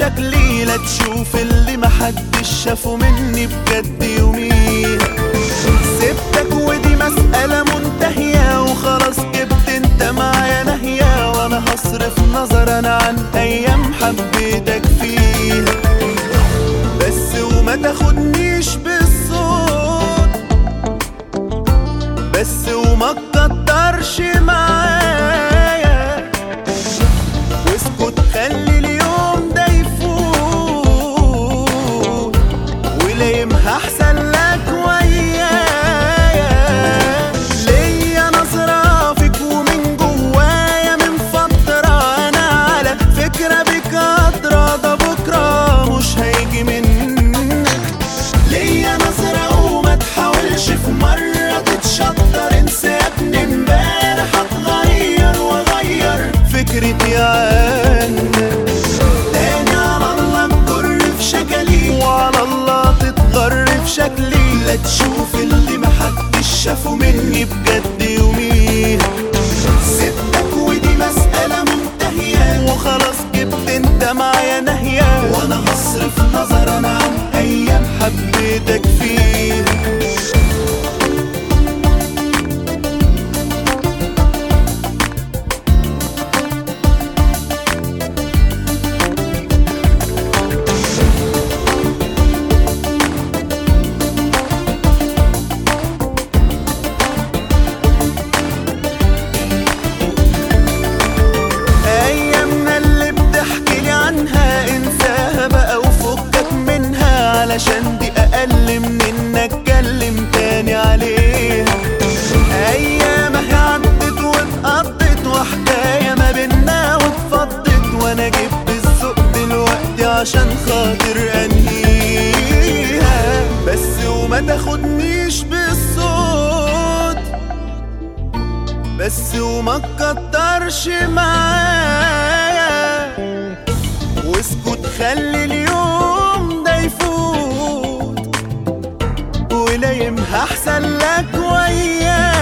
شكلي لا تشوف اللي محدش شافه مني بجد يوميها سبتك ودي مسألة منتهية وخلاص جبت انت معايا نهية وانا هصرف نظر انا عن ايام حبيتك فيها بس وما تاخدنيش بالصوت بس وما تكترش معايا واسكت خلي اليوم ده يفوت ولايمها احسن لك ويايا ليا نظرة فيك ومن جوايا من فترة انا على فكرة بك قادرة ده بكرة مش هيجي منك ليا نظرة وما تحاولش في مرة تتشطر انسى يا ابني امبارح هتغير واغير فكرتي عنك تاني على الله تجر في شكلي وعلى الله تتغر في شكلي لا تشوف اللي محدش شافه مني بجد يوميها سبتك ودي مسألة منتهية وخلاص جبت انت معايا نهية وانا هصرف نظر انا عن ايام حبيتك فيها ايامنا اللي بتحكي لي عنها انساها بقى وفكك منها علشان دي اقل من ان اتكلم تاني عليها ايام هي عدت واتقضت وحكايه ما بينا واتفضت وانا جبت الذوق دلوقتي عشان خاطر انهيها بس وما تاخدنيش بالصوت بس وما تكترش معايا واسكت خلي اليوم ده يفوت ولايمها احسن لك ويايا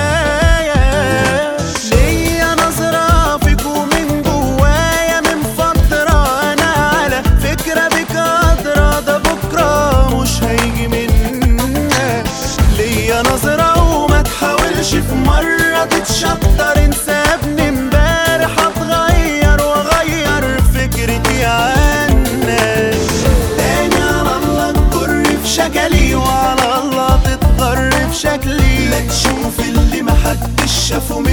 ليا نظرة فيك ومن جوايا من فترة انا على فكرة بك قادرة ده بكرة مش هيجي منك ليا نظرة وما تحاولش في مرة تتشطر انسى يا ابني امبارح هتغير واغير فكرتي عنك تاني على الله تجر في شكلي وعلى الله تتغر في شكلي لا تشوف اللي محدش شافه